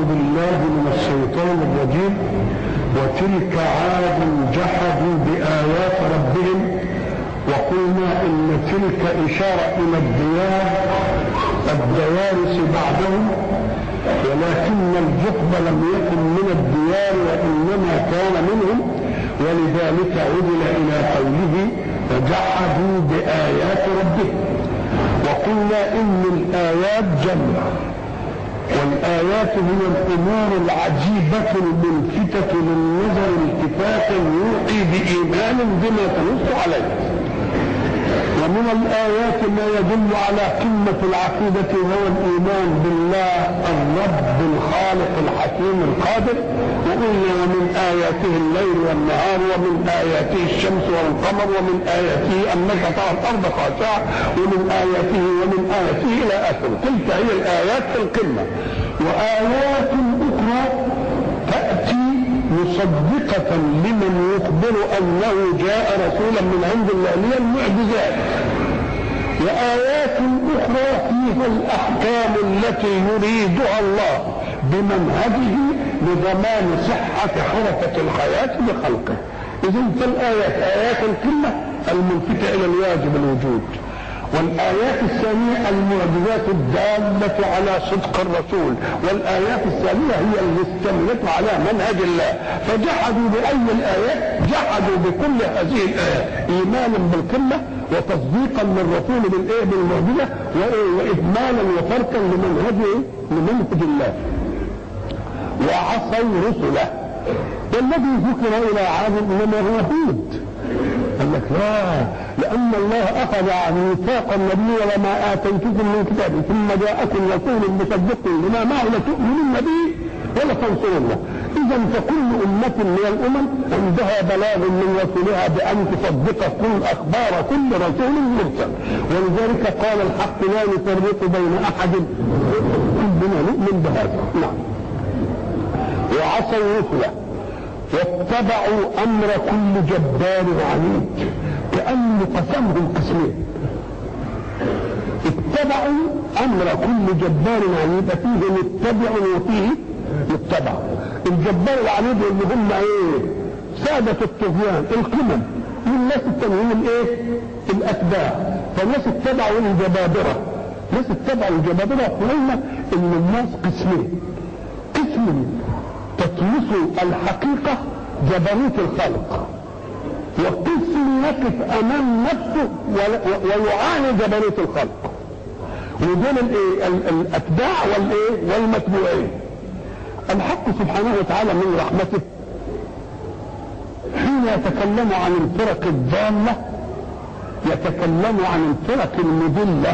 بالله من الشيطان الرجيم وتلك عاد جحدوا بآيات ربهم وقلنا إن تلك إشارة إلى الديار الدوارس بعدهم ولكن الجحد لم يكن من الديار وإنما كان منهم ولذلك عدل إلى قوله فجحدوا بآيات ربهم وقلنا إن الآيات جمع والآيات هي الأمور العجيبة الملفتة للنظر التفاتا يوحي بإيمان بما تنص عليه ومن الآيات ما يدل على قمة العقيدة وهو الإيمان بالله الرب الخالق الحكيم القادر وقلنا ومن آياته الليل والنهار ومن آياته الشمس والقمر ومن آياته أنك ترى الأرض خاشعة ومن آياته ومن آياته إلى آخره تلك هي الآيات في القمة وآيات أخرى تأتي مصدقة لمن يخبر أنه جاء رسولا من عند الله هي المعجزات وآيات أخرى فيها الأحكام التي يريدها الله بمنهجه لضمان صحة حركة الحياة بخلقه إذا فالآيات آيات القمة الملفتة إلى الواجب الوجود والآيات الثانية المعجزات الدالة على صدق الرسول والآيات الثانية هي المستمرة على منهج الله فجحدوا بأي الآيات جحدوا بكل هذه الآيات إيمانا بالقمة وتصديقا للرسول بالإيه بالمعجزة وإهمالا وتركا لمنهج لمنهج الله وعصوا رسله والذي ذكر إلى عاد إنما هو هود قال لك لا لأن الله أخذ عن ميثاق النبي وما آتيتكم من كتاب ثم جاءكم رسول مصدق لما معه لتؤمنن به ولا تنصرنه إذا فكل أمة من الأمم عندها بلاغ من رسولها بأن تصدق كل أخبار كل رسول مرسل ولذلك قال الحق لا نفرق بين أحد كلنا نؤمن بهذا نعم وعصوا رسله واتبعوا امر كل جبار عنيد كانه قسمهم قسمين اتبعوا امر كل جبار عنيد فيه متبع وفيه متبع الجبار العنيد اللي هم ايه سادة الطغيان القمم والناس التانيين الايه الاتباع فالناس اتبعوا الجبابرة الناس اتبعوا الجبابرة قلنا ان الناس قسمين قسم تطمس الحقيقة جبروت الخلق وقسم يقف امام نفسه ويعاني جبروت الخلق ودول الايه الاتباع والايه والمتبوعين الحق سبحانه وتعالى من رحمته حين يتكلم عن الفرق الضالة يتكلم عن الفرق المضلة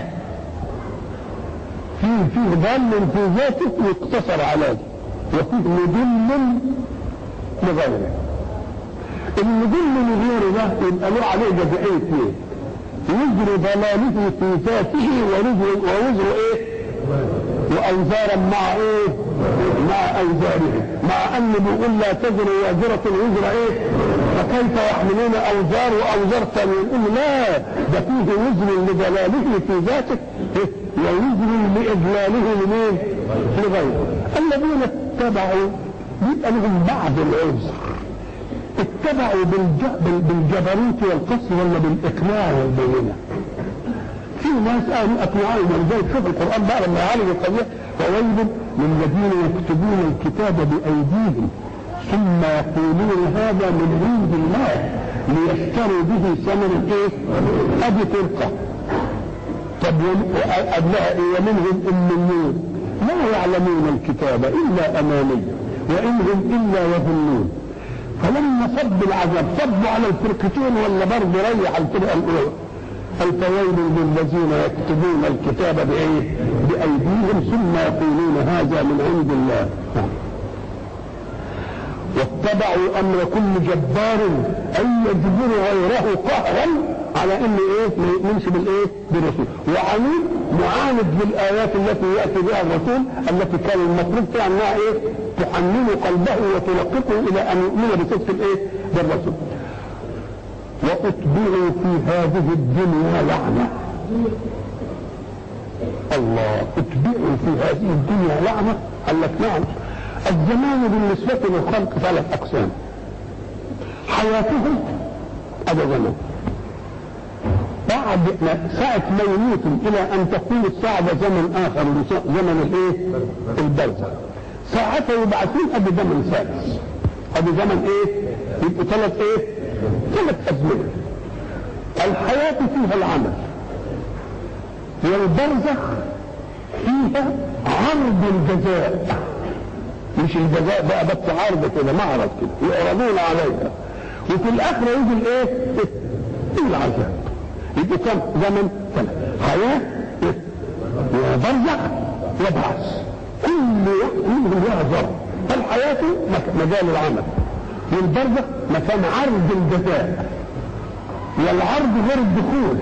فيه فيه ضال في ذاته يقتصر على ذلك وفيه مضل لغيره المضل لغيره ده يبقى له عليه جزئين اثنين وزر ضلاله في ذاته ووزر ووزر ايه واوزارا مع ايه مع اوزاره مع ان بيقول لا تزر وازرة وزر ايه فكيف يحملون اوزار واوزار ثانية يقول لا ده فيه وزر لضلاله في ذاته ووزر لاضلاله لمين لغيره الذين اتبعوا بيبقى لهم بعض العذر اتبعوا بالجبروت والقصر ولا بالاقناع والبينه في ناس قالوا اقنعوا ولذلك شوف القران بقى لما يعالج القضيه فويل للذين يكتبون الكتاب بايديهم ثم يقولون هذا من عند الله ليشتروا به ثمنا ايه؟ ادي فرقه طب قبلها ايه ومنهم اميون لا يعلمون الكتاب الا اماني وان هم الا يظنون فلما صب العذاب صبوا على الفرقتين ولا برضه ريح الفرقه الاولى الفويل للذين يكتبون الكتاب بايه؟ بايديهم ثم يقولون هذا من عند الله واتبعوا امر كل جبار ان يجبروا غيره قهرا على ان ايه ما يؤمنش بالايه بالرسول وعنيد معاند بالايات التي ياتي بها الرسول التي كان المطلوب فيها انها ايه تحنن قلبه وتلقفه الى ان يؤمن بصدق الايه بالرسول واتبعوا في هذه الدنيا لعنه الله اتبعوا في هذه الدنيا لعنه قال لك نعم الزمان بالنسبة للخلق ثلاث أقسام حياتهم هذا زمان بعد ساعة ما يموتوا إلى أن تقوم الساعة ده زمن آخر زمن الإيه؟ البرزخ ساعتها يبعثون أبي زمن ثالث أبي زمن إيه؟ يبقوا ثلاث إيه؟ ثلاث أزمنة الحياة فيها العمل والبرزخ فيها عرض الجزاء مش الجزاء بقى بس عرض كده معرض كده يعرضون عليها وفي الاخره يجي الايه؟ العذاب يبقى كم زمن ثلاث حياه وبرزخ وبعث كل منهم لها ضرب فالحياه مجال العمل والبرزخ مكان عرض الجزاء والعرض غير الدخول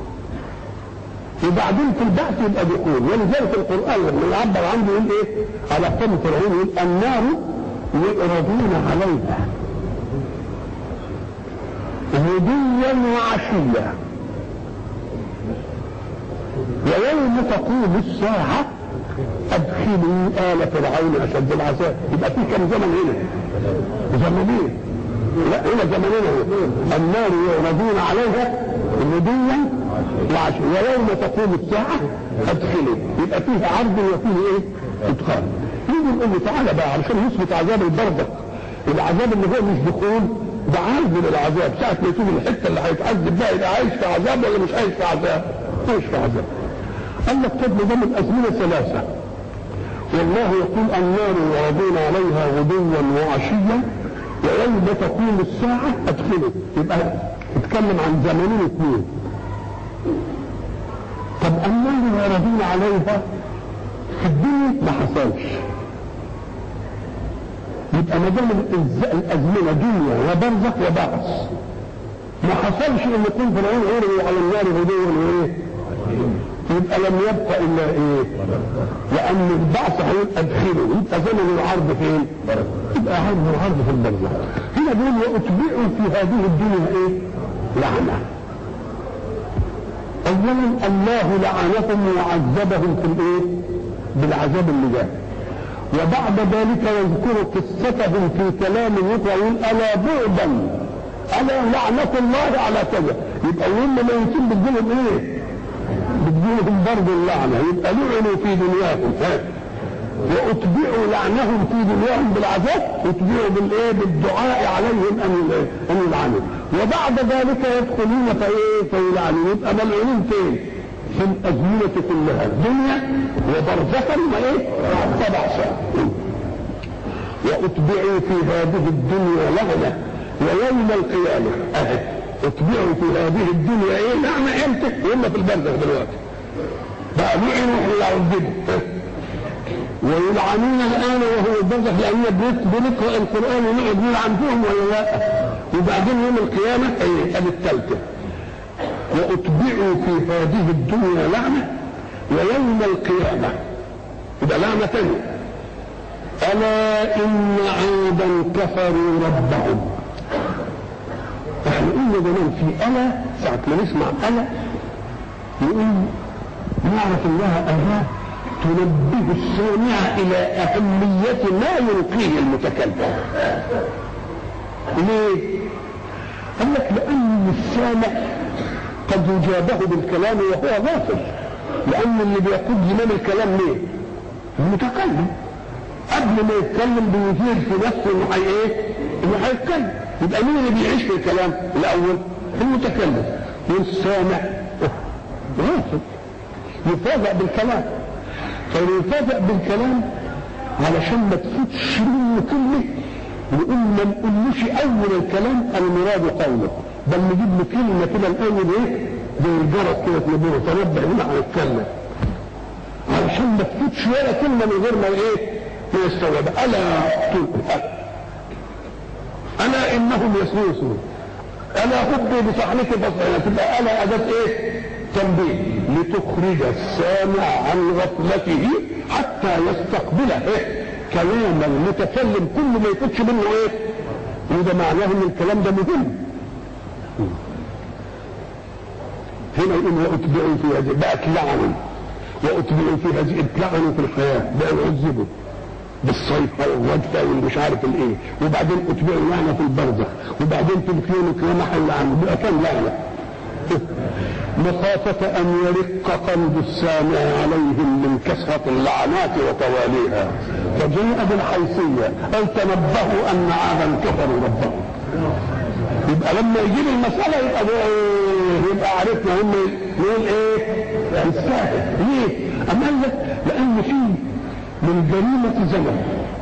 وبعدين في البعث يبقى دخول ولذلك القران لما يعبر عنه يقول ايه؟ على قوم فرعون يقول النار يعرضون عليها غدوا وعشيا ويوم تقوم الساعة أدخلوا آل فرعون أشد العذاب يبقى في كم زمن هنا؟ زمنين لا هنا زمنين هو النار يعرضون عليها غدوا وعشيا ويوم تقوم الساعة أدخلوا يبقى فيه عرض وفيه إيه؟ إدخال يجي يقول له تعالى بقى علشان يثبت عذاب البردك العذاب اللي هو مش دخول ده عذب للعذاب ساعة ما يشوف الحتة اللي هيتعذب بقى يبقى عايش في عذاب ولا مش عايش في عذاب؟ عايش في عذاب. قال لك طب ده من أزمنة ثلاثة. والله يقول النار يعرضون عليها غدوا وعشيا ويوم تقوم الساعة أدخلوا يبقى اتكلم عن زمنين اثنين. طب النار يعرضون عليها في الدنيا ما حصلش. يبقى ما دام الازمنه دنيا وبرزخ وبعث ما حصلش ان يكون فرعون عرضوا على النار غدوا وايه؟ يبقى لم يبقى الا ايه؟ لان البعث هيقول ادخلوا يبقى زمن العرض فين؟ يبقى عرض العرض في البرزخ هنا بيقول واتبعوا في هذه الدنيا ايه؟ لعنه اولا الله لعنهم وعذبهم في الايه؟ بالعذاب اللي جاء وبعد ذلك يذكر قصتهم في كلام يقرا يقول الا بعدا الا لعنه الله على كذا يبقى يوم ما يتم بتجيلهم ايه؟ بتجيلهم برضه اللعنه يبقى لعنوا في دنياهم واتبعوا لعنهم في دنياهم بالعذاب اتبعوا بالايه؟ بالدعاء عليهم ان ان يلعنوا وبعد ذلك يدخلون فايه؟ فيلعنون يبقى ملعونين فين؟ في الازمنه كلها الدنيا وبرزخا وايه؟ سبع ساعات واتبعوا في هذه الدنيا لعنه ويوم القيامه اهي اتبعوا في هذه الدنيا ايه لعنه امتى؟ هم في البرزخ دلوقتي بقى لعنوا ولا عذبوا ويلعنون الان وهو البرزخ لان بنقرا القران ونقعد نلعن فيهم ولا لا؟ وبعدين يوم القيامه ايه؟ ادي الثالثه واتبعوا في هذه الدنيا لعنه ويوم القيامه يبقى لعنه ثانيه الا ان عادا كفروا ربهم احنا قلنا زمان في الا ساعه ما نسمع الا نقول نعرف انها اداه تنبه السامع الى اهميه ما يلقيه المتكلم ليه قال لك لان السامع قد يجابه بالكلام وهو غافل لان اللي بيقود زمام الكلام ليه المتكلم قبل ما يتكلم بيثير في نفسه انه هي ايه انه هيتكلم يبقى مين اللي بيعيش في الكلام الاول المتكلم والسامع غافل يفاجأ بالكلام فيفاجأ بالكلام علشان ما تفوتش منه كلمه نقول ما نقولوش اول الكلام المراد قوله بل نجيب له كلمه كده الاول ايه زي الجرس كده تنبهه تنبه هنا على الكلمه علشان ما تفوتش ولا كلمه من غير ما ايه ما يستوعب الا الا انهم يسوسون الا خذوا بصحنك بصرنا تبقى الا اداه ايه تنبيه لتخرج السامع عن غفلته حتى يستقبله ايه كلام المتكلم كل ما يفوتش منه ايه وده معناه ان الكلام ده مهم هنا يقول واتبعوا في هذه بقت لعنوا واتبعوا في هذه اتلعنوا في الحياه بقوا يعذبوا بالصيحة والرجفة والمش عارف الايه وبعدين اتبعوا لعنة في البرزخ وبعدين تلفين كما حل عنه بقى كم لعنة مخافة أن يرق قلب السامع عليهم من كثرة اللعنات وتواليها فجاء بالحيثية أو تنبهوا أن عادا كفروا ربهم يبقى لما يجيب المسألة يبقى يبقى عرفنا هم يقول ايه؟ يستاهل ليه؟ أما قال لك لأن في من جريمة زمن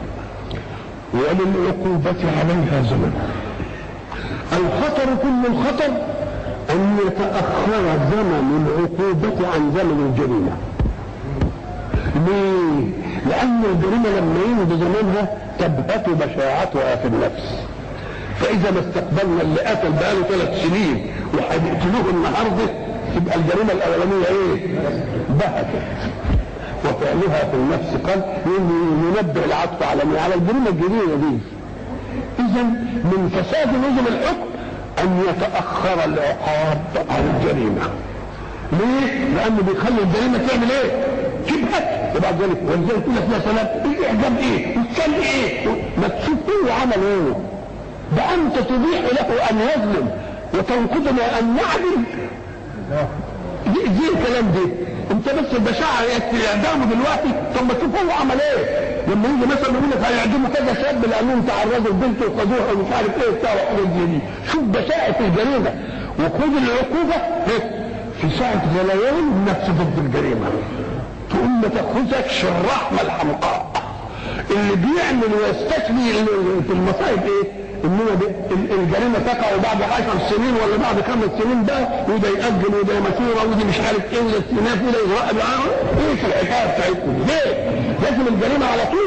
وللعقوبة عليها زمن الخطر كل الخطر أن يتأخر زمن العقوبة عن زمن الجريمة ليه؟ لأن الجريمة لما يمضي زمانها تبهت بشاعتها في النفس فإذا ما استقبلنا اللي قتل بقاله ثلاث سنين وهنقتلوه النهارده تبقى الجريمة الأولانية إيه؟ بهتت وفعلها في النفس قال ينبه العطف على على الجريمة الجديدة دي إذا من فساد نظم الحكم أن يتأخر العقاب عن الجريمة ليه؟ لأنه بيخلي الجريمة تعمل إيه؟ تبهت وبعد ذلك ولذلك يقول لك يا سلام الإعجاب إيه؟ والسل إيه؟ ما تشوف هو عمل إيه؟ ده أنت تبيح له أن يظلم وتنقذنا أن نعدل دي الكلام ده انت بس البشاعة يكفي اعدامه دلوقتي طب ما تشوف هو عمل ايه لما يجي مثلا يقول لك هيعدموا كذا شاب لانهم تعرضوا لبنت وخدوها ومش عارف ايه بتاع وحاجات زي دي شوف بشاعة الجريمة وخذ العقوبة في ساعة غليان النفس ضد الجريمة تقوم ما تاخذكش الرحمة الحمقاء اللي بيعمل ويستثني في المصائب ايه؟ انما الجريمه تقع بعد عشر سنين ولا بعد خمس سنين بقى وده يأجل وده مشوره ودي مش عارف ايه وده استئناف وده يراقب ايش الحكايه بتاعتكم؟ ليه؟ لازم الجريمه على طول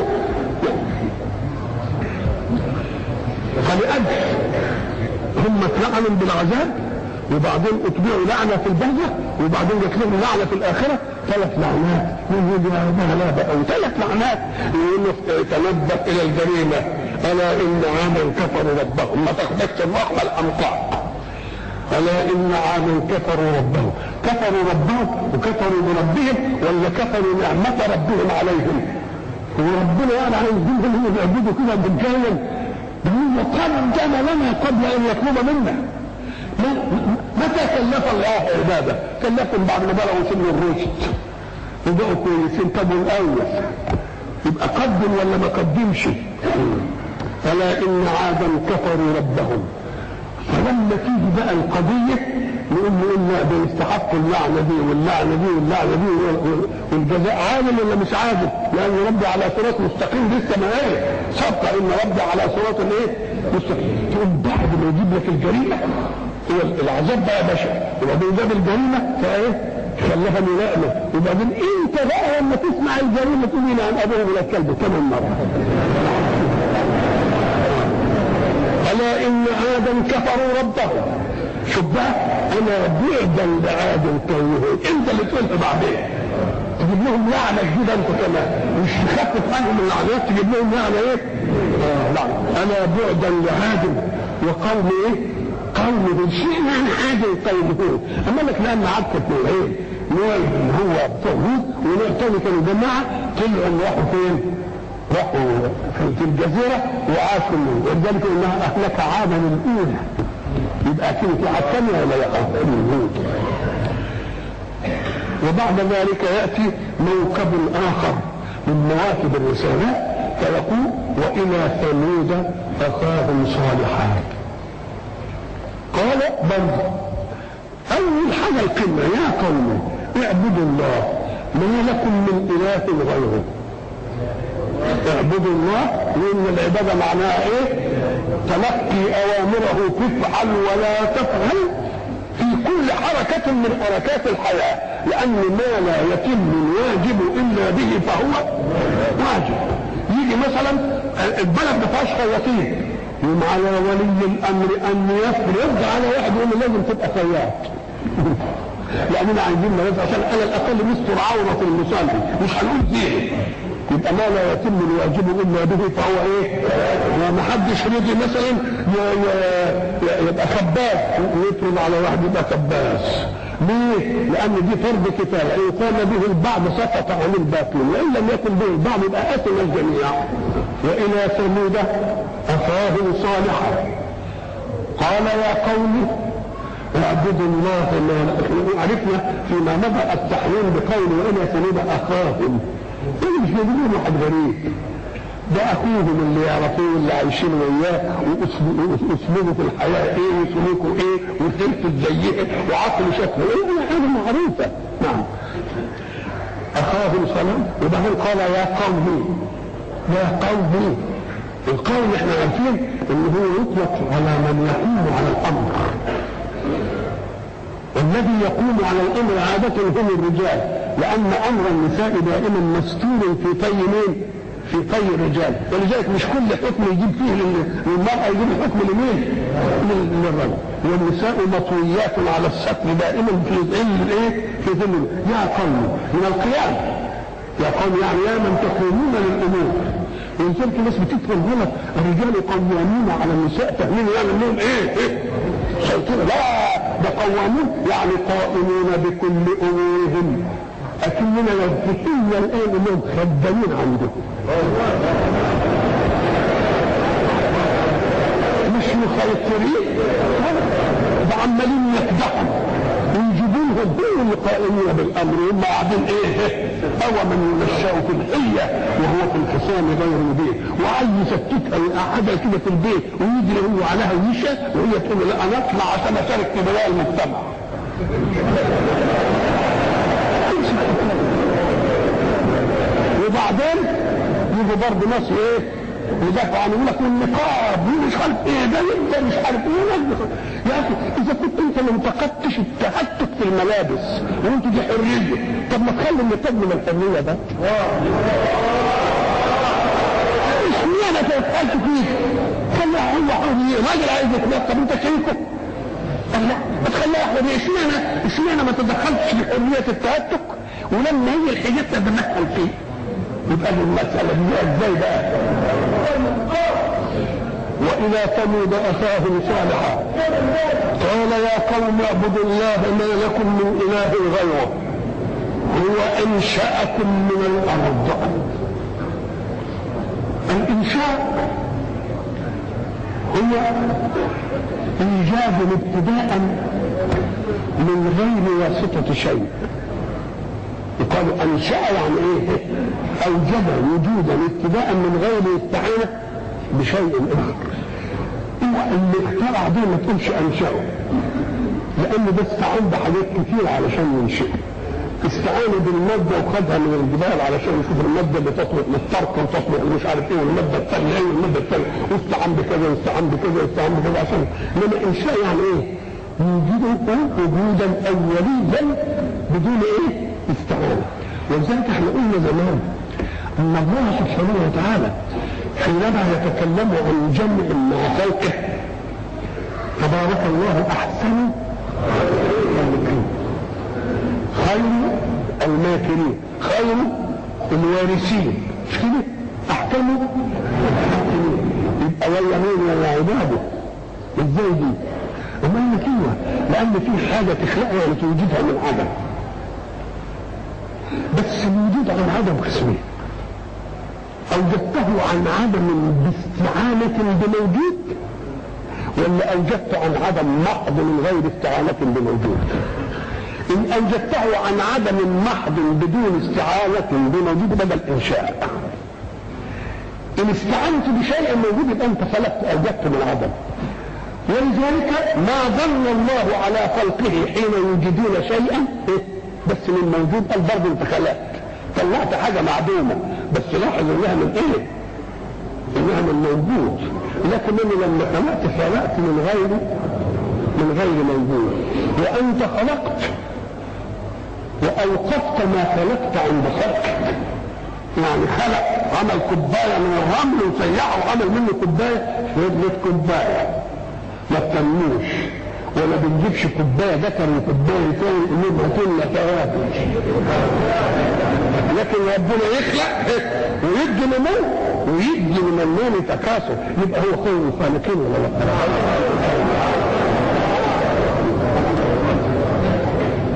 فلأجل هم اتلعنوا بالعذاب وبعدين اتبعوا لعنه في البهجه وبعدين جت لهم لعنه في الاخره ثلاث لعنات يقول يا لا بقى وثلاث لعنات يقول تنبه الى الجريمه الا ان عاما كفروا ربهم ما تاخدكش الرحمه الامطار الا ان عاما كفروا ربهم كفروا ربهم وكفروا بربهم ولا كفروا نعمه ربهم عليهم وربنا يعني عايز هم يعبدوا كده بالجاهل ده هو قدم لنا قبل ان يطلب منا متى كلف الله عباده؟ كلفهم بعد ما بلغوا سن الرشد وبقوا كويسين طب الاول يبقى قدم ولا ما قدمش؟ الا ان عادا كفروا ربهم فلما تيجي بقى القضيه نقول له ان ده يستحقوا اللعنه دي واللعنه دي واللعنه دي والجزاء عادل ولا مش عادل؟ لان ربي على صراط مستقيم لسه ما ايه؟ سبق ان ربي على صراط الايه؟ مستقيم تقوم بعد ما يجيب لك الجريمه هو العذاب بقى بشع وبعدين جاب الجريمه فايه؟ خلفها ملائمه وبعدين انت بقى لما تسمع الجريمه تقول لي عن ابوه ولا الكلب ثمان مرات الا ان عادا كفروا ربهم شوف بقى انا بعدا لعاد كونهم انت اللي تقولها بعدين تجيب لهم لعنه جديده انت كمان مش تخفف عنهم اللعنات تجيب لهم لعنه ايه؟ آه لعنه انا بعدا لعاد وقوم ايه؟ قوم هود شيء يعني عاد قوم هود اما لك لان عاد كانت نوعين نوع اللي هو بتوع هود ونوع تاني كانوا جماعه طلعوا راحوا فين؟ راحوا في الجزيرة وعاشوا منه ولذلك انها اهلك عادا الاولى يبقى كده في عاد ثانية ولا لا؟ وبعد ذلك يأتي موكب آخر من مواكب الرسالة فيقول وإلى ثمود أخاهم صالحا قال بل أول حاجة القمة يا قوم اعبدوا الله ما لكم من إله غيره اعبدوا الله لان العباده معناها ايه تلقي اوامره تفعل ولا تفعل في كل حركة من حركات الحياة لأن ما لا يتم الواجب إلا به فهو واجب يجي مثلا البلد ما فيهاش خياطين يقوم على ولي الأمر أن يفرض على واحد يقول له لازم تبقى خياط لأننا عايزين ملاذ عشان على الأقل نستر عورة المصلي مش هنقول فيه يبقى ما لا يتم الواجب الا به فهو ايه؟ ما حدش رضي مثلا يبقى خباز ويفرض على واحد يبقى خباز ليه؟ لأن دي فرض كفاية إن قام به البعض سقط عن الباقين وإن لم يكن به البعض يبقى أثم الجميع وإلى ثمود أخاهم صالحا قال يا قوم اعبدوا الله ما عرفنا فيما مضى التحويل بقول وإلى ثمود أخاهم إيه مش جايبين واحد غريب ده اخوهم اللي يعرفوه اللي عايشين وياه واسلوبه في الحياه ايه وسلوكه ايه وسيرته ازاي وعقله شكله ايه حاجه معروفه نعم اخاهم سلام وبعدين قال يا قوم يا قوم القوم احنا عارفين ان هو يطلق على من يقوم على الامر والذي يقوم على الامر عاده هم الرجال لان امر النساء دائما مستور في طي مين؟ في طي الرجال ولذلك مش كل حكم يجيب فيه للمرأة يجيب الحكم لمين؟ للرجل والنساء مطويات على الستر دائما في ظل الايه؟ في ظل يا قوم من القيام يا قوم يعني يا من تقومون للامور ولذلك الناس بتفهم غلط الرجال قوامون على النساء فاهمين يعني انهم ايه؟ ايه؟ سيطرة لا ده قوامون يعني قائمون بكل امورهم أكننا يثبتون الآن أنهم خدامين عندهم مش مسيطرين ده عمالين يخدعهم ويجيبوا لهم هم القائمين بالامر هم قاعدين ايه هو من ينشأ في الحية وهو في الحصان غير مبين وعايز يسكتها ويقعدها كده في البيت ويجري هو عليها ويشى وهي تقول له لا انا اطلع عشان اشارك في بناء المجتمع وبعدين يجي برضه ناس ايه يدافعوا عنه يقول لك النقاب مش عارف ايه ده انت مش عارف ايه يا اخي اذا كنت انت ما انتقدتش التهتك في الملابس وانت دي حريه طب ما تخلي النقاب من الحريه ده اشمعنى تتقلت فيك خليها هو حريه راجل عايز يتنقب طب انت شايفه قال لا ما تخليها حريه اشمعنى اشمعنى ما تدخلتش في حريه التهتك ولما هي الحاجات تتدخل فيه يبقى المسألة دي ازاي بقى وإلى ثمود أخاهم صالحا قال يا قوم اعبدوا الله ما لكم من إله غيره هو أنشأكم من الأرض الإنشاء هو إيجاد ابتداء من غير واسطة شيء يقال انشا يعني ايه اوجد وجودا ابتداء من غير استعانه بشيء اخر هو اللي اخترع دي ما تقولش انشاه لانه ده استعان بحاجات كتير علشان ينشئ استعان بالمادة وخدها من الجبال علشان يشوف المادة اللي تصلح للترك وتصلح مش عارف ايه والمادة الثانية ايه والمادة الثانية واستعان بكذا واستعان بكذا واستعان بكذا عشان انما انشاء يعني ايه؟ يوجده وجودا اوليا بدون ايه؟ استعانة ولذلك احنا قلنا زمان ان الله سبحانه وتعالى حينما يتكلم عن جمع مع خلقه تبارك الله احسن الخالقين خير الماكرين خير الوارثين مش كده احكم الحاكمين يبقى ويا مين ويا عباده ازاي دي؟ امال كده لان في حاجه تخلقها وتوجدها من عدم بس الوجود عن عدم قسمين اوجدته عن عدم باستعانة بموجود ولا اوجدت عن عدم محض من غير استعانة بموجود ان اوجدته عن عدم محض بدون استعانة بموجود بدل انشاء ان استعنت بشيء موجود يبقى انت خلقت اوجدت من عدم ولذلك ما ظن الله على خلقه حين يوجدون شيئا بس من موجود قال برضه انت خلقت طلعت حاجه معدومه بس لاحظ انها من ايه؟ انها من موجود لكن انا لما خلقت خلقت من غير من غير موجود وانت خلقت واوقفت ما خلقت عند خلقك يعني خلق عمل كوبايه من الرمل وسيحه وعمل منه كوبايه وابنت كوبايه ما بتنموش ولا بنجيبش كوبايه ذكر وكوبايه ثاني نقول هاتوا لنا توابل لكن ربنا يخلق ويدي نمو ويدي من النوم تكاثر يبقى هو خير الخالقين ولا لا؟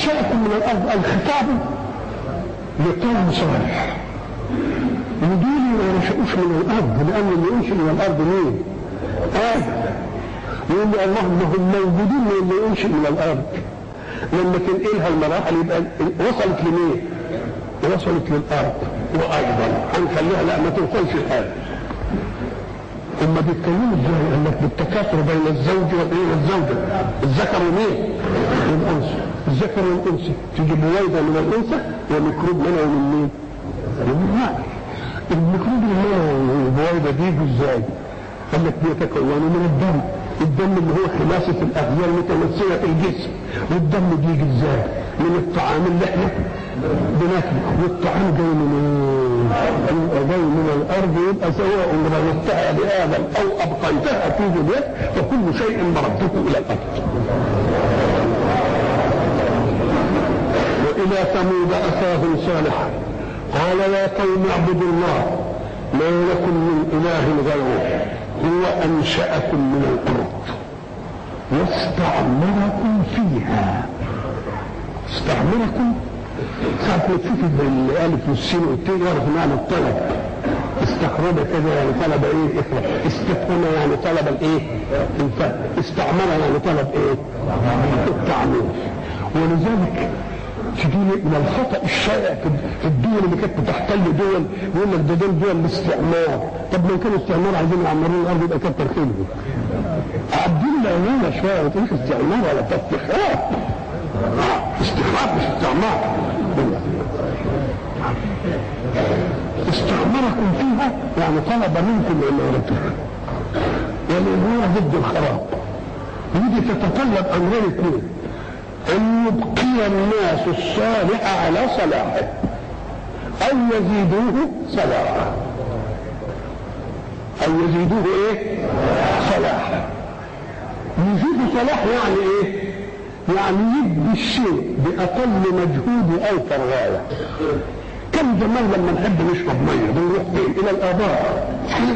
انشاكم من الارض الخطاب لقوم صالح ودول ما نشأوش من الارض لان اللي ينشئ من الارض مين؟ ادم يقول لي اللهم هم موجودين من اللي ينشئ من الارض لما تنقلها المراحل يبقى وصلت لمين؟ وصلت للارض وايضا هنخليها لا ما توصلش الان هم بيتكلموا ازاي؟ قال لك بالتكاثر بين الزوج وبين الزوجه الذكر ومين؟ والانثى الذكر والانثى تيجي بويضه من الانثى وميكروب منها ومن مين؟ ومن الماء الميكروب اللي هو البويضه دي ازاي؟ قال لك بيتكونوا من الدم الدم اللي هو خلاصة الأغذية المتمثلة في الجسم والدم بيجي ازاي؟ من الطعام اللي احنا بناكله والطعام جاي من ايه؟ يبقى جاي من الأرض يبقى سواء رددتها لآدم أو أبقيتها في ذريتك فكل شيء مرده إلى الأرض. وإلى ثمود أخاهم صالحا قال يا قوم اعبدوا الله ما لكم من إله غيره هو أنشأكم من الأرض واستعمركم فيها استعمركم ساعة ما تشوف الألف والسين والتين يعرف معنى الطلب استخرج كذا يعني طلب ايه اخرج استفهم يعني طلب الايه الفهم استعمر يعني طلب ايه التعمير ولذلك تجي من الخطا الشائع في الدول اللي كانت بتحتل دول يقول لك ده دول دول الاستعمار طب لو كان استعمار عايزين يعمرون الارض يبقى كتر خيرهم عدين الامانه شويه ما تقولش استعمار ولا استخراج استخراج مش استعمار استعمركم فيها يعني طلب منكم امارتها والاماره ضد الخراب ودي تتطلب امرين اثنين ان يبقي الناس الصالح على صلاحه او يزيدوه صلاحا او يزيدوه ايه صلاحا يزيد صلاح يعني ايه يعني يدي الشيء باقل مجهود او فرغايه كم زمان لما نحب نشرب ميه بنروح فين الى الابار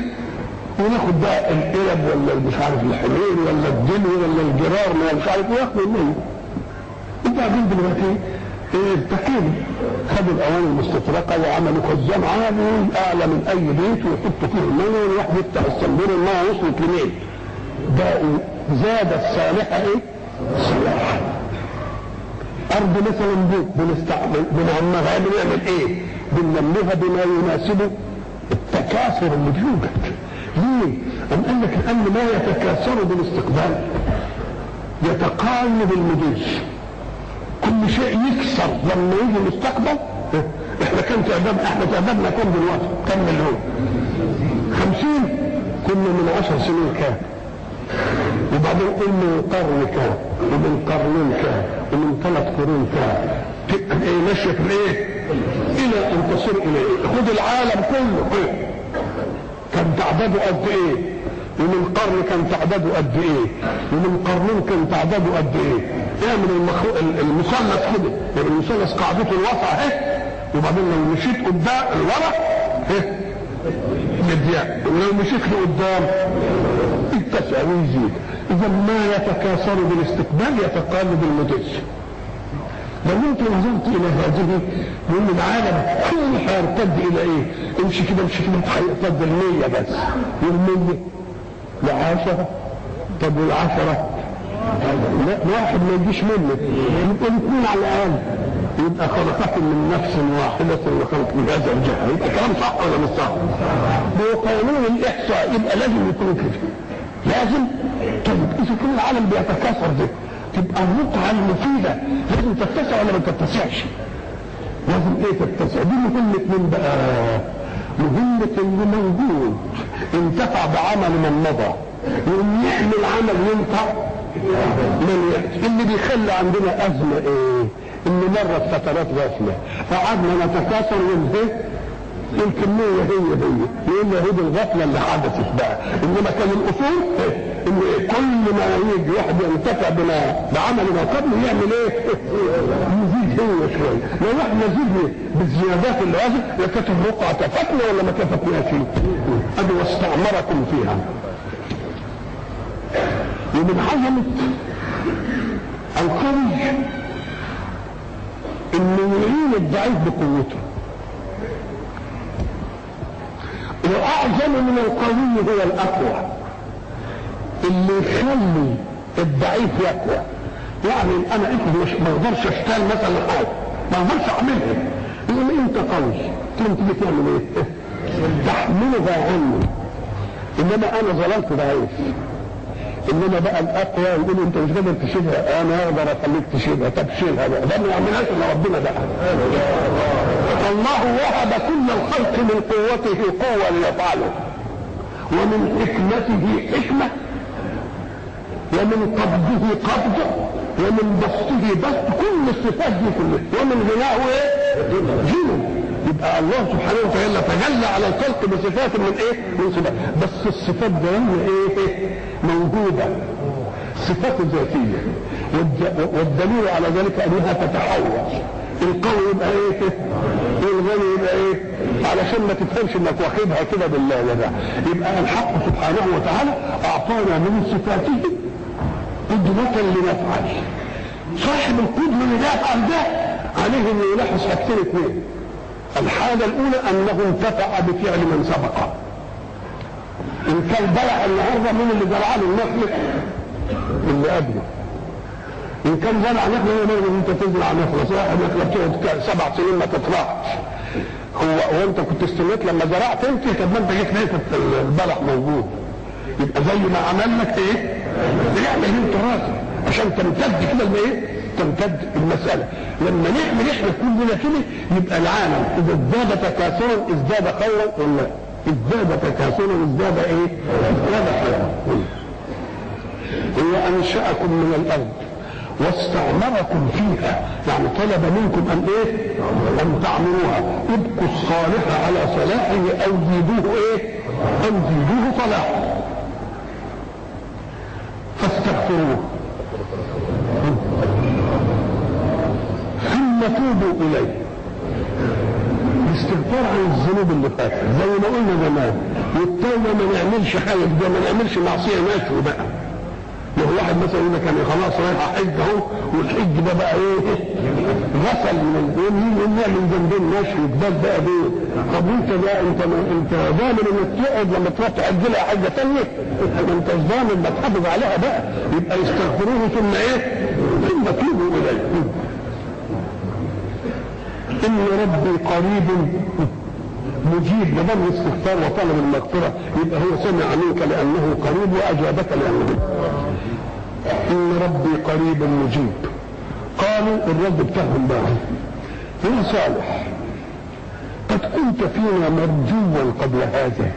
وناخد بقى القلب ولا مش عارف الحليل ولا الدلو ولا الجرار ولا مش عارف وياخدوا الميه وبعدين دلوقتي التكييف خدوا الاواني المستطرقه وعملوا خزان عالي اعلى من اي بيت ويحطوا فيه الميه والواحد يفتح الصندوق الميه وصلت لمين؟ بقوا زاد الصالحه ايه؟ صلاحا ارض مثلا بيت بنستعمل بنعمرها بنعمل ايه؟ بننميها بما يناسب التكاثر اللي بيوجد ليه؟ أم قال لك لأن ما يتكاثر بالاستقبال يتقايض المدير كل شيء يكسر لما يجي المستقبل احنا كم تعداد احنا تعدادنا كم دلوقتي كم مليون خمسين كنا من عشر سنين كام وبعدين قل من قرن كام ومن قرنين كام ومن ثلاث قرون كام تبقى ايه ماشيه في ايه الى ان تصل الى ايه خد العالم كله ايه كان تعداده قد ايه ومن قرن كان تعداده قد ايه ومن قرنين كان تعداده قد ايه اعمل المخلوق المثلث كده يعني المثلث قاعدته الواسعه اهي وبعدين لو مشيت قدام الورا ايه مضيق ولو مشيت لقدام اتسع ويزيد اذا ما يتكاثر بالاستقبال يتقالب المدس لو انت نظرت الى هذه يقول العالم كله هيرتد الى ايه؟ امشي كده امشي كده هيرتد المية بس والمية لعشرة طب والعشرة لا واحد ما يجيش منك يبقى الاثنين على الاقل يبقى خلقكم من نفس واحدة وخلق من هذا الجهة يبقى كلام صح ولا مش صح؟ بقانون الإحصاء يبقى لازم يكون كده لازم طيب إذا كل العالم بيتكاثر ده تبقى المتعة المفيدة لازم تتسع ولا ما تتسعش؟ لازم ايه تتسع؟ دي مهمة مين بقى؟ مهمة اللي موجود انتفع بعمل من مضى يقوم يعمل عمل ينفع من يأتي اللي بيخلي عندنا أزمة ايه؟ ان مرت فترات غفله فقعدنا نتكاثر ونزيد الكمية هي هي لأن هي دي الغفلة اللي حدثت بقى إنما كان الأصول إن إيه؟ كل ما يجي واحد ينتفع بما بعمل ما قبل يعمل إيه؟ يزيد هو شوية لو إحنا زدنا بالزيادات اللي هذه كانت الرقعة كفتنا ولا ما كفتناش؟ أدي واستعمركم فيها ومن عظمة القوي انه يعين الضعيف بقوته واعظم من القوي هو الاقوى اللي يخلي الضعيف يقوى يعني انا انت مش ما اقدرش اشتغل مثلا حاجه ما اقدرش اعملها يقول انت قوي انت تيجي تعمل ايه؟ تحملها عني انما انا ظلمت ضعيف انما بقى الاقوى يقول انت مش قادر تشيلها انا اقدر اخليك تشيلها طب شيلها بقى ده ما يعملهاش الا ربنا بقى الله وهب كل الخلق من قوته قوه ليفعله ومن حكمته حكمه ومن قبضه قبض ومن بسطه بسط كل الصفات دي كلها ومن غناه ايه؟ غنى يبقى الله سبحانه وتعالى تجلى على الخلق بصفات من ايه؟ من صفات بس الصفات دي ايه؟ موجوده صفات ذاتيه والدليل على ذلك انها تتحول القوي يبقى ايه؟ الغني يبقى ايه؟ علشان ما تفهمش انك واخدها كده بالله وده يبقى الحق سبحانه وتعالى اعطانا من صفاته قدرة لنفعل صاحب القدرة اللي يفعل ده عليه انه يلاحظ حاجتين اثنين الحالة الأولى أنه انتفع بفعل من سبقه إن كان بلع النهارده مين اللي زرع له النخل؟ اللي قبله إن كان زرع نخلة هو لازم أنت تزرع نخلة صح النخلة بتقعد سبع سنين ما تطلعش هو وأنت كنت استنيت لما زرعت أنت طب ما أنت جيت لقيت البلح موجود يبقى زي ما عمل لك إيه؟ يعمل أنت راسك عشان تمتد كده الايه؟ تمتد المسألة لما نعمل احنا كلنا كده يبقى العالم إذا ازداد تكاثرا ازداد خيرا ولا ازداد تكاثرا ازداد ايه؟ ازداد خيرا هو أنشأكم من الأرض واستعمركم فيها يعني طلب منكم أن إيه؟ أن تعمروها ابقوا الصالح على صلاحه أو زيدوه إيه؟ أو زيدوه صلاحا فاستغفروه ثم توبوا اليه الاستغفار عن الذنوب اللي فاتت زي ما قلنا زمان والتوبه ما نعملش حاجه ده ما نعملش معصيه نشوي بقى لو واحد مثلا يقول لك انا خلاص رايح احج اهو والحج ده بقى ايه غسل من يقول نعمل ذنبين نشوي جبال بقى دول طب انت بقى انت انت ضامن انك تقعد لما تروح تحج لها حاجه ثانيه ما انتش ضامن ما تحافظ عليها بقى يبقى يستغفروه ثم ايه ثم توبوا اليه ان ربي قريب مجيب ما دام الاستغفار وطلب المغفره يبقى هو سمع منك لانه قريب واجابك لانه ان ربي قريب مجيب قالوا الرب بتاعهم بقى يا صالح قد كنت فينا مرجوا قبل هذا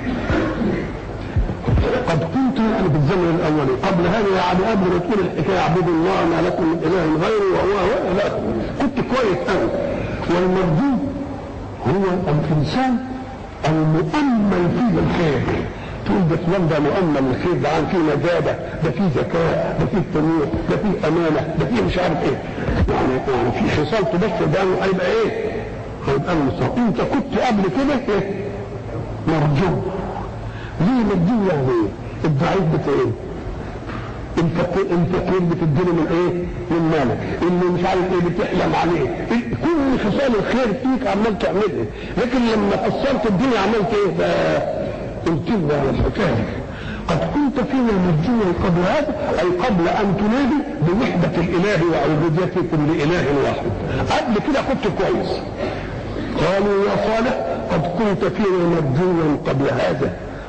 قد كنت يعني بالزمن الاولي قبل هذا يعني قبل ما تقول الحكايه اعبدوا الله ما لكم من اله غيره وهو لا كنت كويس قوي والمرجو هو الانسان المؤمل فيه الخير تقول ده فلان ده مؤمل الخير ده عن فيه نجابه ده فيه ذكاء ده فيه طموح ده فيه امانه ده فيه مش عارف ايه يعني يعني في خصال تبشر بانه هيبقى ايه؟ هيبقى المصاب انت كنت قبل كده ايه؟ مرجو ليه مرجو يعني ايه؟ الضعيف بتاع ايه؟ الفقير الفقير بتديله من ايه؟ من مالك، اللي مش عارف ايه بتحلم عليه، كل خصال الخير فيك عمال تعملها، لكن لما قصرت الدنيا عملت ايه بقى؟ قلت له على الحكايه قد كنت فينا مرجوا قبل هذا اي قبل ان تنادي بوحده الاله وعبوديتكم لاله واحد. قبل كده كنت كويس. قالوا يا صالح قد كنت فينا مرجوا قبل هذا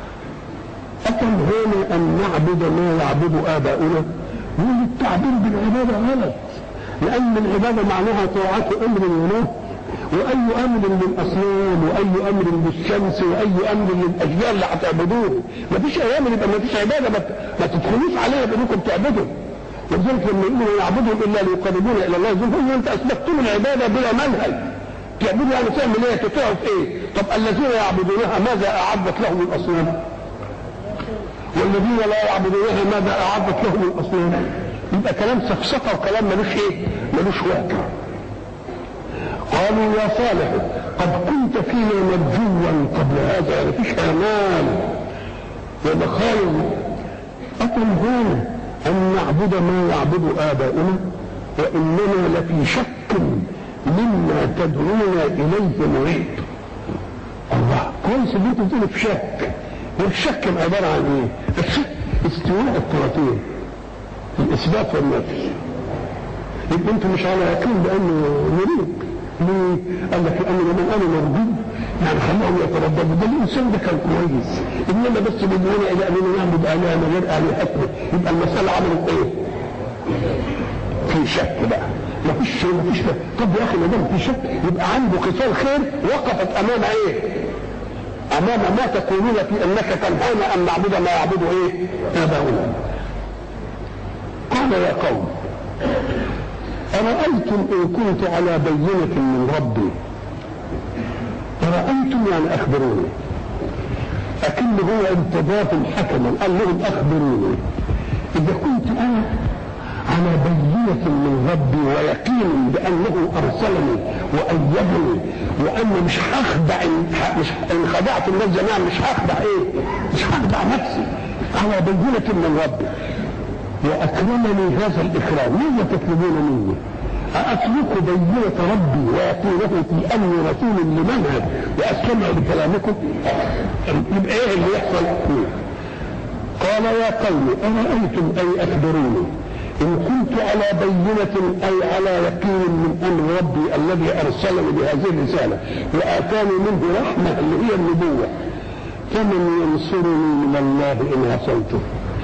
أتنهانا أن نعبد ما يعبد آباؤنا يقول التعبير بالعبادة غلط لأن العبادة معناها طاعة أمر ونهي وأي أمر للأصنام وأي أمر للشمس وأي أمر للأشجار اللي هتعبدوه ما فيش أيام يبقى ما فيش عبادة ما تدخلوش عليها بأنكم تعبدوا ولذلك لما يقولوا يعبدهم إلا ليقربونا إلى الله زلفى أنت أثبتم العبادة بلا منهج تعبدوا يعني تعمل إيه تطيعوا في إيه طب الذين يعبدونها ماذا أعدت لهم الأصنام والذين لا يعبدونها ماذا اعدت لهم الاصنام يبقى كلام سفسطه وكلام ملوش ايه ملوش واقع قالوا يا صالح قد كنت فينا مرجوا قبل هذا يعني فيش امان ومخايل اتنهانا ان نعبد ما يعبد اباؤنا واننا لفي شك مما تدعون اليه مريب الله كويس اللي انت بتقول في شك والشك عباره عن ايه؟ الشك استواء الطرفين الاثبات والنفي يبقى انت مش على يقين بانه مريب ليه؟ قال لك لان لمن انا مرغوب يعني خلاهم يترددوا ده الانسان ده كان كويس انما بس بدون الى ان نعبد الهه من غير الهتنا يبقى المساله عملت ايه؟ في شك بقى ما فيش ما فيش طب يا اخي ما دام في شك يبقى عنده خصال خير وقفت امام ايه؟ امام ما تقولون في انك تنهانا ان نعبد ما يعبد ايه؟ اباؤنا. قال يا قوم أرأيتم إن كنت على بينة من ربي أرأيتم يعني أخبروني أكن هو انتداهم حكما قال لهم أخبروني إذا كنت أنا على بينة من ربي ويقين بأنه أرسلني وأيدني وأنا مش هخدع مش إن خدعت الناس جميعا مش هخدع إيه؟ مش هخدع نفسي على بينة من ربي وأكرمني هذا الإكرام ماذا تطلبون مني؟ أترك بينة ربي ويقوله في أني رسول لمنهج وأستمع لكلامكم يبقى إيه اللي يحصل؟ قال يا قوم أرأيتم أي أخبروني إن كنت على بينة أي على يقين من أمر ربي الذي أرسلني بهذه الرسالة وآتاني منه رحمة اللي هي النبوة فمن ينصرني من الله إن عصيته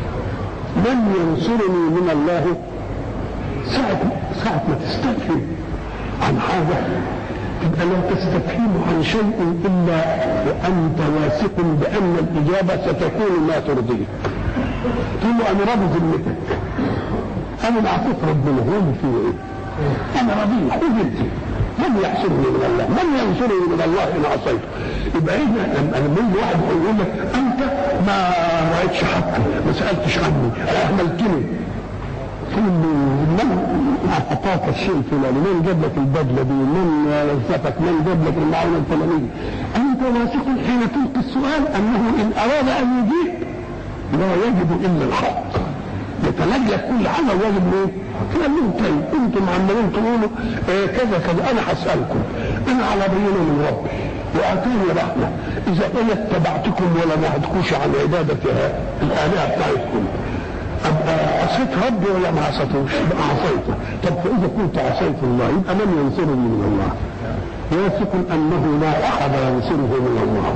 من ينصرني من الله ساعة ساعة ما تستفهم عن حاجة تبقى لا تستفهم عن شيء إلا وأنت واثق بأن الإجابة ستكون ما ترضيك تقول له أنا راضي ذمتك أنا معطيك ربنا هو اللي فيه إيه؟ أنا راضي خذ أنت من يحسبني من الله؟ من ينصرني من الله إن عصيته؟ يبقى إيه لما لما واحد يقول لك أنت ما رأيتش حقي، ما سألتش عني، أهملتني، تقول له من اعطاك الشيء الفلاني؟ من جاب لك البدله دي؟ من وظفك؟ من جاب لك المعونه الفلانيه؟ انت واثق حين تلقي السؤال انه ان اراد ان يجيب لا يجد الا الحق. يتلجلك كل حاجه ويجب ايه؟ فقال لهم طيب انتم عمالين تقولوا آه كذا كذا انا هسالكم انا على بينه من ربي واتوني رحمه اذا انا اتبعتكم ولا نهدكوش عن عباده الالهه بتاعتكم ابقى عصيت ربي ولا ما عصيتوش؟ يبقى عصيته، طب فاذا كنت عصيت الله يبقى من ينصرني من الله؟ واثق انه لا احد ينصره من الله.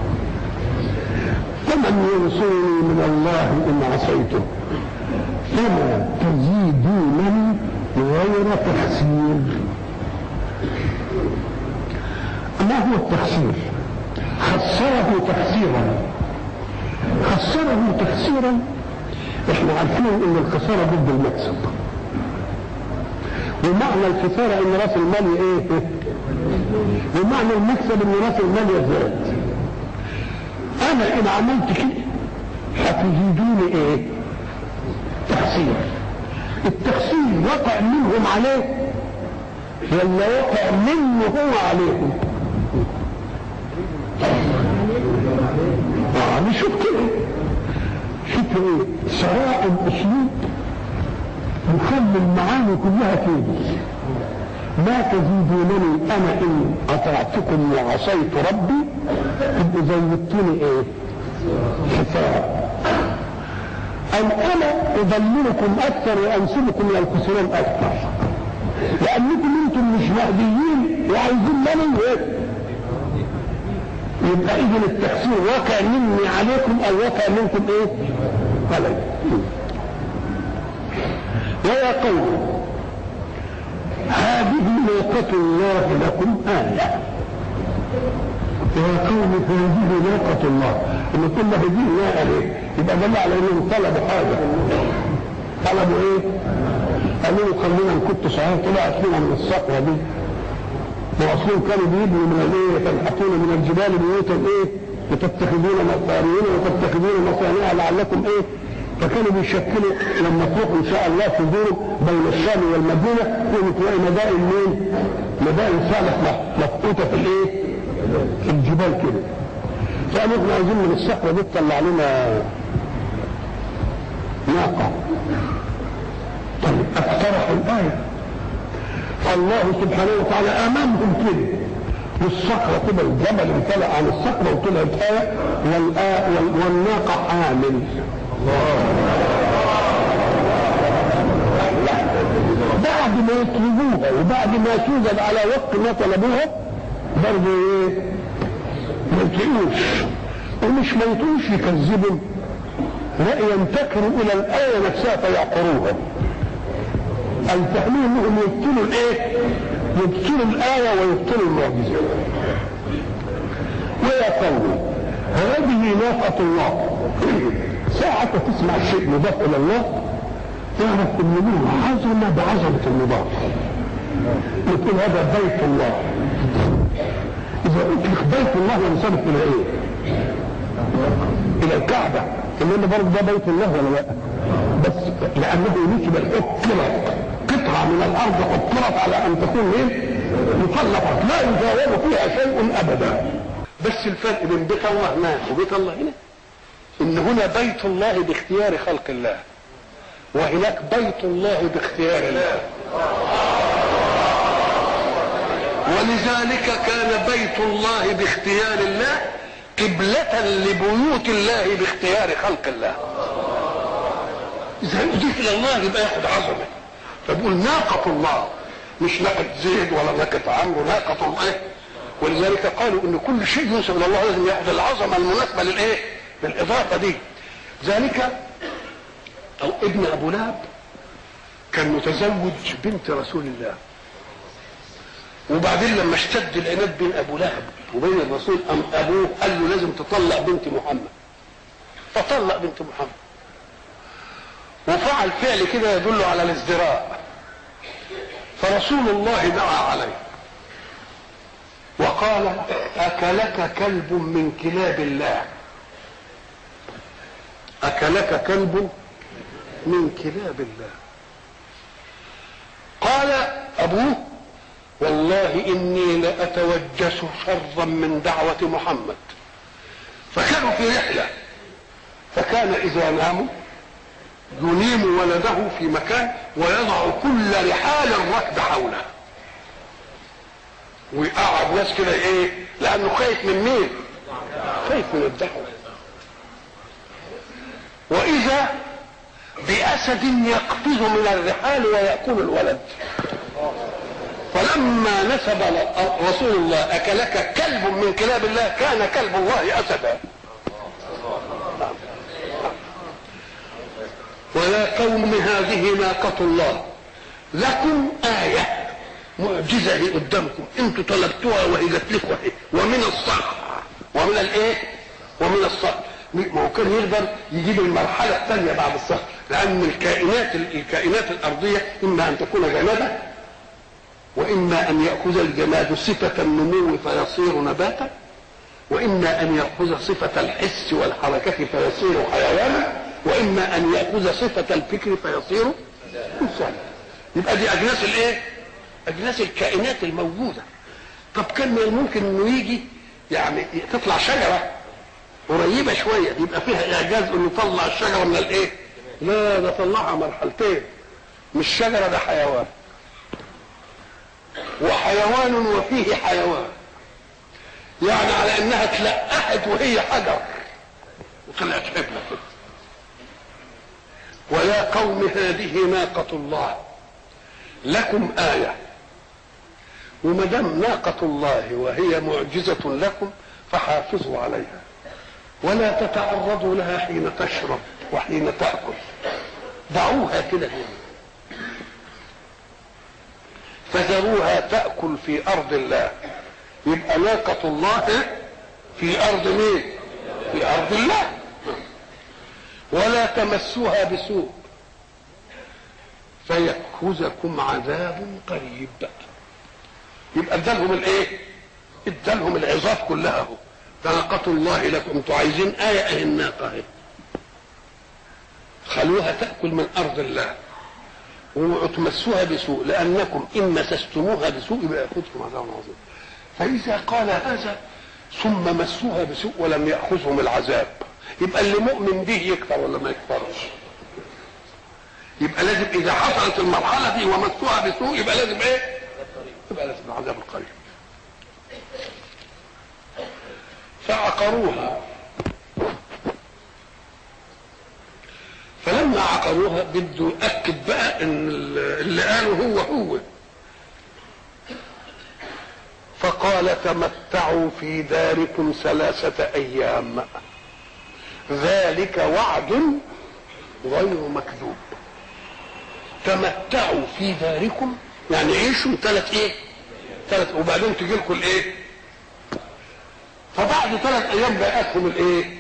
فمن ينصرني من الله ان عصيته؟ فما تزيدونني غير تخسير. ما هو التخسير؟ خسره تخسيرا. خسره تخسيرا احنا عارفين ان الخسارة ضد المكسب ومعنى الخسارة ان راس المال ايه ومعنى المكسب ان راس المال يزداد انا ان عملت كده هتزيدوني ايه تخسير التخسير وقع منهم عليه ولا وقع منه هو عليهم اه نشوف كده شوف ايه صراع الاسلوب يخلي المعاني كلها كده ما تزيدونني انا ان اطعتكم وعصيت ربي تبقوا زودتوني ايه خسارة أو أنا أضللكم أكثر وأنسبكم إلى الخسران أكثر لأنكم أنتم مش مهديين وعايزين مني إيه؟ يبقى إذن التخسير واقع مني عليكم أو واقع منكم إيه؟ علي ويا قوم هذه ناقة الله لكم آية يا قوم هذه ناقة الله إن كل هذه ناقة ليه؟ يبقى دل على إنهم طلبوا حاجة طلبوا إيه؟ قالوا له خلينا نكت صحيح طلعت لنا من الصخرة دي واصلهم كانوا بيبنوا من الايه تنحتون من الجبال بيوتا ايه وتتخذون مصاريين وتتخذون مصانع لعلكم ايه فكانوا بيشكلوا لما تروحوا ان شاء الله تزوروا بين الشام والمدينه كانوا تلاقي مدائن مين؟ مدائن صالح مفقوته في الايه؟ في الجبال كده. فقالوا احنا عايزين من الصخره دي تطلع لنا ناقه. طيب اقترحوا الايه الله سبحانه وتعالى امامهم كده والصخرة كده الجبل امتلأ عن الصخرة وطلعت آية والآ وال- والناقة حامل بعد ما يطلبوها وبعد ما توجد على وقت ما طلبوها برضه ايه ما يطيقوش ومش ما يطيقوش يكذبوا لا ينتكروا الى الايه نفسها فيعقروها الفهمين انهم يبطلوا الايه يبطلوا الايه ويبطلوا المعجزه ويا قوم هذه ناقة الله ساعة تسمع شيء مضاف إلى الله تعرف إن له عظمة بعظمة المضاف يقول هذا بيت الله إذا أطلق بيت الله ينصرف إلى إيه؟ إلى الكعبة إنما برضه ده بيت الله ولا لا؟ بس لأنه نسب الحكمة قطعة من الأرض حكمت على أن تكون إيه؟ مطلقة لا يجاوز فيها شيء أبدا بس الفرق بين بيت الله هناك وبيت الله هنا ان هنا بيت الله باختيار خلق الله وهناك بيت الله باختيار الله ولذلك كان بيت الله باختيار الله قبلة لبيوت الله باختيار خلق الله إذا أضيف إلى الله يبقى ياخد عظمة فبقول ناقة الله مش ناقة زيد ولا ناقة عمرو ناقة الله ولذلك قالوا ان كل شيء ينسب الى الله لازم ياخذ العظمه المناسبه للايه؟ للاضافه دي. ذلك او ابن ابو لهب كان متزوج بنت رسول الله. وبعدين لما اشتد العناد بين ابو لهب وبين الرسول ام ابوه قال له لازم تطلق بنت محمد. فطلق بنت محمد. وفعل فعل كده يدل على الازدراء. فرسول الله دعا عليه. وقال أكلك كلب من كلاب الله أكلك كلب من كلاب الله قال أبوه والله إني لأتوجس شرا من دعوة محمد فكانوا في رحلة فكان إذا ناموا ينيم ولده في مكان ويضع كل رحال الركب حوله ويقعد ناس كده ايه لانه خايف من مين خايف من الدعوه واذا باسد يقفز من الرحال وياكل الولد فلما نسب رسول الله اكلك كلب من كلاب الله كان كلب الله اسدا ويا قوم هذه ناقة الله لكم آية معجزه هي قدامكم انتوا طلبتوها وهي جات لكم اهي ومن الصخر ومن الايه؟ ومن الصخر ما هو كان يقدر يجيب المرحله الثانيه بعد الصخر لان الكائنات الكائنات الارضيه اما ان تكون جمادا واما ان ياخذ الجماد صفه النمو فيصير نباتا واما ان ياخذ صفه الحس والحركه فيصير حيوانا واما ان ياخذ صفه الفكر فيصير انسانا يبقى دي اجناس الايه؟ اجناس الكائنات الموجوده طب كان من الممكن انه يجي يعني تطلع شجره قريبه شويه يبقى فيها اعجاز انه يطلع الشجره من الايه؟ لا ده طلعها مرحلتين مش شجره ده حيوان وحيوان وفيه حيوان يعني على انها تلقحت وهي حجر وطلعت حبلة كده ويا قوم هذه ناقة الله لكم آية وما دام ناقة الله وهي معجزة لكم فحافظوا عليها ولا تتعرضوا لها حين تشرب وحين تأكل دعوها كده هنا فذروها تأكل في أرض الله يبقى ناقة الله في أرض مين؟ في أرض الله ولا تمسوها بسوء فيأخذكم عذاب قريب يبقى ادالهم الايه؟ ادالهم العظات كلها اهو ناقة الله لكم انتوا عايزين آية اهي الناقة اهي خلوها تأكل من أرض الله واوعوا تمسوها بسوء لأنكم إن مسستموها بسوء يبقى يأخذكم عذاب عظيم فإذا قال هذا ثم مسوها بسوء ولم يأخذهم العذاب يبقى اللي مؤمن به يكفر ولا ما يكفرش يبقى لازم إذا حصلت المرحلة دي ومسوها بسوء يبقى لازم إيه؟ يبقى لازم العذاب القريب فعقروها فلما عقروها بده يأكد بقى ان اللي قاله هو هو فقال تمتعوا في داركم ثلاثة أيام ذلك وعد غير مكذوب تمتعوا في داركم يعني عيشوا ثلاث ايه ثلاث وبعدين تجي لكم الايه فبعد ثلاث ايام جاءتهم الايه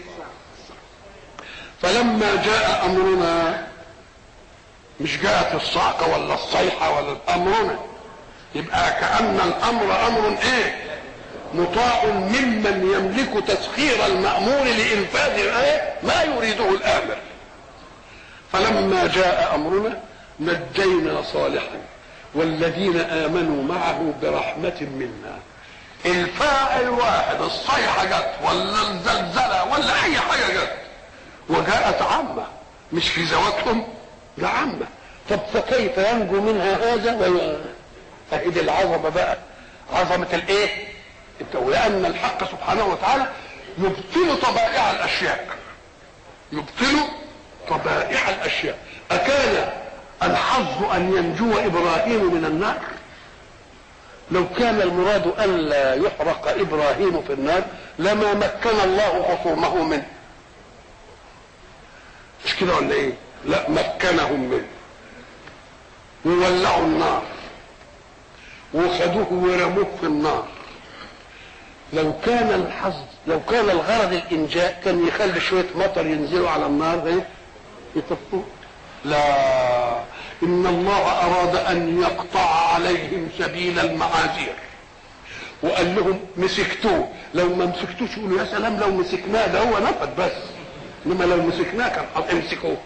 فلما جاء امرنا مش جاءت الصعقة ولا الصيحة ولا امرنا يبقى كأن الامر امر ايه مطاع ممن يملك تسخير المأمور لإنفاذ ايه ما يريده الآمر فلما جاء أمرنا نجينا صالحا والذين آمنوا معه برحمة منا الفاعل واحد الصيحة جت ولا الزلزلة ولا أي حاجة جت وجاءت عامة مش في ذواتهم ده عامة طب فكيف ينجو منها هذا وي... فإذا العظمة بقى عظمة الايه لأن الحق سبحانه وتعالى يبطل طبائع الأشياء يبطل طبائع الأشياء أكان الحظ أن ينجو إبراهيم من النار لو كان المراد ألا يحرق إبراهيم في النار لما مكن الله خصومه منه مش كده ولا ايه لا مكنهم منه وولعوا النار وخدوه ورموه في النار لو كان الحظ لو كان الغرض الانجاء كان يخلي شويه مطر ينزلوا على النار ايه يطفوه لا ان الله اراد ان يقطع عليهم سبيل المعاذير وقال لهم مسكتوه لو ما مسكتوش يقولوا يا سلام لو مسكناه ده هو نفد بس انما لو مسكناه كان امسكوه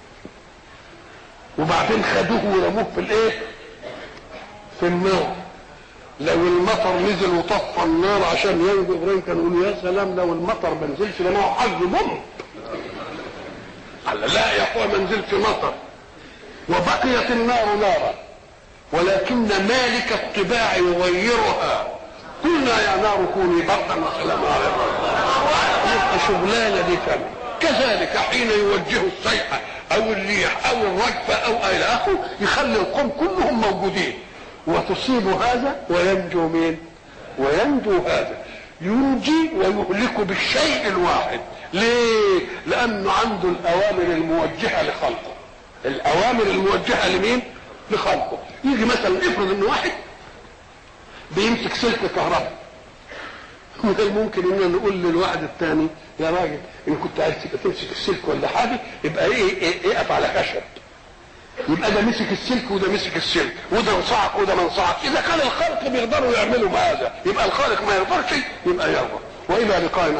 وبعدين خدوه ورموه في الايه في النار لو المطر نزل وطفى النار عشان ينجو ابراهيم كانوا يقولوا يا سلام لو المطر ما نزلش ده ما هو حظ بوم قال لا يا اخويا ما نزلش مطر وبقيت النار نارا ولكن مالك الطباع يغيرها قلنا يا نار كوني بردا وسلاما على يبقى شغلانه دي كمان كذلك حين يوجه الصيحه او الريح او الرجفه او الى اخره يخلي القوم كلهم موجودين وتصيب هذا وينجو مين وينجو هذا ينجي ويهلك بالشيء الواحد ليه لانه عنده الاوامر الموجهه لخلقه الاوامر الموجهه لمين لخلقه يجي مثلا افرض ان واحد بيمسك سلك كهرباء من الممكن ان نقول للواحد الثاني يا راجل ان كنت عايز تمسك السلك ولا حاجه يبقى ايه ايه اقف على خشب يبقى ده مسك السلك وده مسك السلك وده صعق وده ما انصعق اذا كان الخلق بيقدروا يعملوا هذا يبقى الخالق ما يقدرش يبقى يرضى والى لقاء